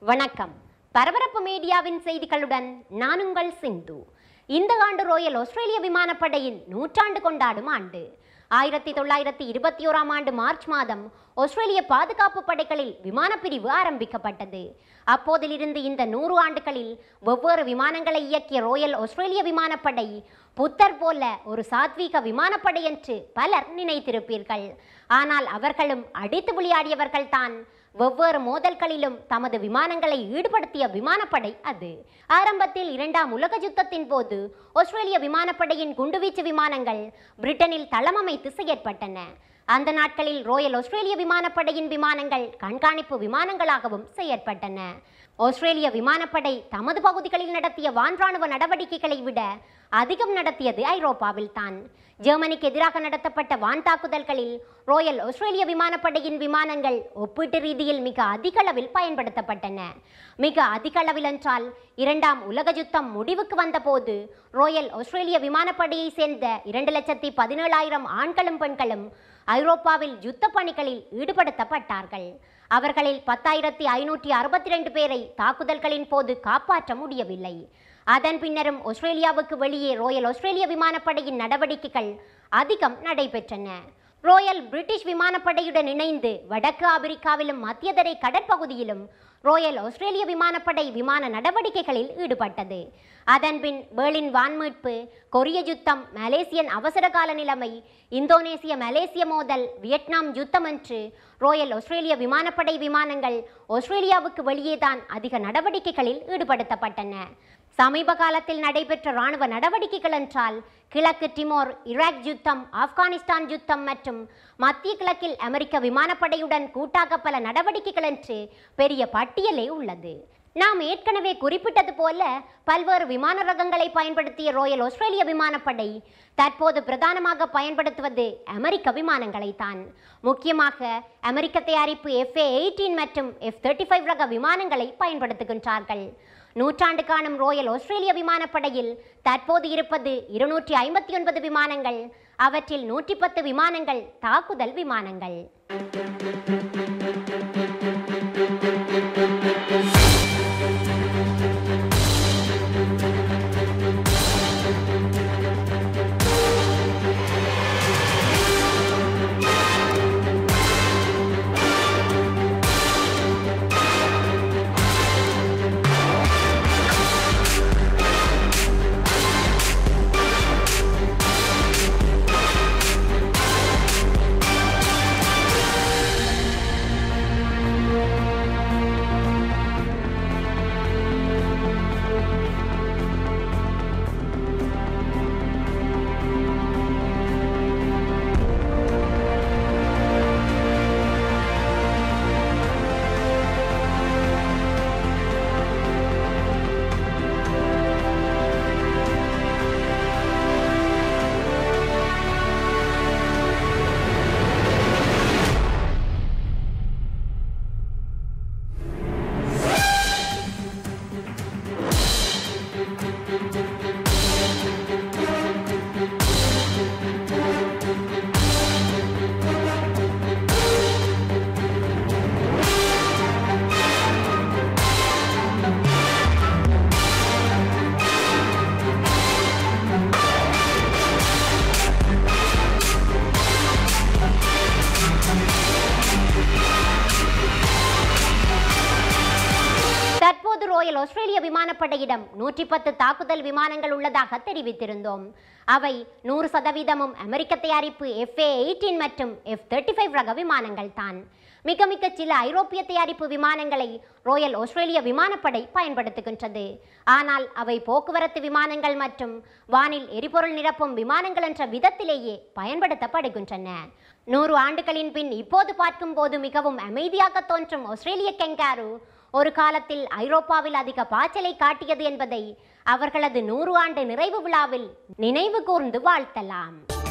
வணக்கம் பரபரப்பு மீடியாவின் செய்திகளுடன் நான் உங்கள் சிந்து இந்த ஆண்டு ரோயல் ஆஸ்திரேலிய விமானப்படையின் நூற்றாண்டு கொண்டாடும் ஆண்டு ஆயிரத்தி தொள்ளாயிரத்தி இருபத்தி ஓராம் ஆண்டு மார்ச் மாதம் ஆஸ்திரேலிய பாதுகாப்பு படைகளில் விமானப்பிரிவு ஆரம்பிக்கப்பட்டது அப்போதிலிருந்து இந்த நூறு ஆண்டுகளில் வெவ்வேறு விமானங்களை இயக்கிய ரோயல் ஆஸ்திரேலிய விமானப்படை புத்தர் போல ஒரு சாத்வீக விமானப்படை என்று பலர் நினைத்திருப்பீர்கள் ஆனால் அவர்களும் அடித்து விளையாடியவர்கள் தான் வெவ்வேறு மோதல்களிலும் தமது விமானங்களை ஈடுபடுத்திய விமானப்படை அது ஆரம்பத்தில் இரண்டாம் உலக யுத்தத்தின் போது ஆஸ்திரேலிய விமானப்படையின் குண்டுவீச்சு விமானங்கள் பிரிட்டனில் தளமமைத்து செயற்பட்டன அந்த நாட்களில் ரோயல் ஆஸ்திரேலிய விமானப்படையின் விமானங்கள் கண்காணிப்பு விமானங்களாகவும் செயற்பட்டன ஆஸ்திரேலிய விமானப்படை தமது பகுதிகளில் நடத்திய வான்ராணுவ நடவடிக்கைகளை விட அதிகம் நடத்தியது ஐரோப்பாவில் தான் ஜெர்மனிக்கு எதிராக நடத்தப்பட்ட வான் தாக்குதல்களில் ரோயல் ஆஸ்திரேலிய விமானப்படையின் விமானங்கள் ஒப்பீட்டு ரீதியில் மிக அதிக அளவில் பயன்படுத்தப்பட்டன மிக அதிக அளவில் என்றால் இரண்டாம் உலக யுத்தம் முடிவுக்கு வந்தபோது ரோயல் ஆஸ்திரேலிய விமானப்படையை சேர்ந்த இரண்டு லட்சத்தி பதினேழாயிரம் ஆண்களும் பெண்களும் ஐரோப்பாவில் யுத்த பணிகளில் ஈடுபடுத்தப்பட்டார்கள் அவர்களில் பத்தாயிரத்தி ஐநூற்றி அறுபத்தி ரெண்டு பேரை தாக்குதல்களின் போது காப்பாற்ற முடியவில்லை அதன் பின்னரும் ஆஸ்திரேலியாவுக்கு வெளியே ரோயல் ஆஸ்திரேலிய விமானப்படையின் நடவடிக்கைகள் அதிகம் நடைபெற்றன ரோயல் பிரிட்டிஷ் விமானப்படையுடன் இணைந்து வடக்கு ஆப்பிரிக்காவிலும் மத்தியதரை கடற்பகுதியிலும் ரோயல் ஆஸ்திரேலிய விமானப்படை விமான நடவடிக்கைகளில் ஈடுபட்டது அதன்பின் பேர்லின் வான்மீட்பு கொரிய யுத்தம் மலேசியன் அவசரகால நிலைமை இந்தோனேசிய மலேசிய மோதல் வியட்நாம் யுத்தம் என்று ரோயல் ஆஸ்திரேலிய விமானப்படை விமானங்கள் ஆஸ்திரேலியாவுக்கு வெளியேதான் அதிக நடவடிக்கைகளில் ஈடுபடுத்தப்பட்டன சமீப காலத்தில் நடைபெற்ற ராணுவ நடவடிக்கைகள் என்றால் கிழக்கு டிமோர் ஈராக் யுத்தம் ஆப்கானிஸ்தான் யுத்தம் மற்றும் மத்திய கிழக்கில் அமெரிக்க விமானப்படையுடன் கூட்டாக பல நடவடிக்கைகள் என்று பெரிய பட்டியலே உள்ளது நாம் ஏற்கனவே குறிப்பிட்டது போல பல்வேறு விமான ரகங்களை பயன்படுத்திய ரோயல் ஆஸ்திரேலிய விமானப்படை தற்போது பிரதானமாக பயன்படுத்துவது அமெரிக்க விமானங்களை தான் முக்கியமாக அமெரிக்க தயாரிப்பு எஃப்ஏ எயிட்டீன் மற்றும் எஃப் தேர்ட்டி ஃபைவ் ரக விமானங்களை பயன்படுத்துகின்றார்கள் நூற்றாண்டு காணும் ரோயல் ஆஸ்திரேலிய விமானப்படையில் தற்போது இருப்பது இருநூற்றி ஐம்பத்தி ஒன்பது விமானங்கள் அவற்றில் நூற்றி பத்து விமானங்கள் தாக்குதல் விமானங்கள் தற்போது ரோயல் ஆஸ்திரேலிய விமானப்படையிடம் நூற்றி பத்து தாக்குதல் விமானங்கள் உள்ளதாக தெரிவித்திருந்தோம் அவை நூறு சதவீதமும் அமெரிக்க தயாரிப்பு எஃப்ஏ எயிட்டீன் மற்றும் எஃப் தேர்ட்டி ஃபைவ் ரக விமானங்கள் தான் மிக மிக சில ஐரோப்பிய தயாரிப்பு விமானங்களை ரோயல் ஆஸ்திரேலிய விமானப்படை பயன்படுத்துகின்றது ஆனால் அவை போக்குவரத்து விமானங்கள் மற்றும் வானில் எரிபொருள் நிரப்பும் விமானங்கள் என்ற விதத்திலேயே பயன்படுத்தப்படுகின்றன நூறு ஆண்டுகளின் பின் இப்போது பார்க்கும்போது மிகவும் அமைதியாக தோன்றும் ஆஸ்திரேலிய கெங்காரு ஒரு காலத்தில் ஐரோப்பாவில் அதிக பாய்ச்சலை காட்டியது என்பதை அவர்களது நூறு ஆண்டு நிறைவு விழாவில் நினைவு கூர்ந்து வாழ்த்தலாம்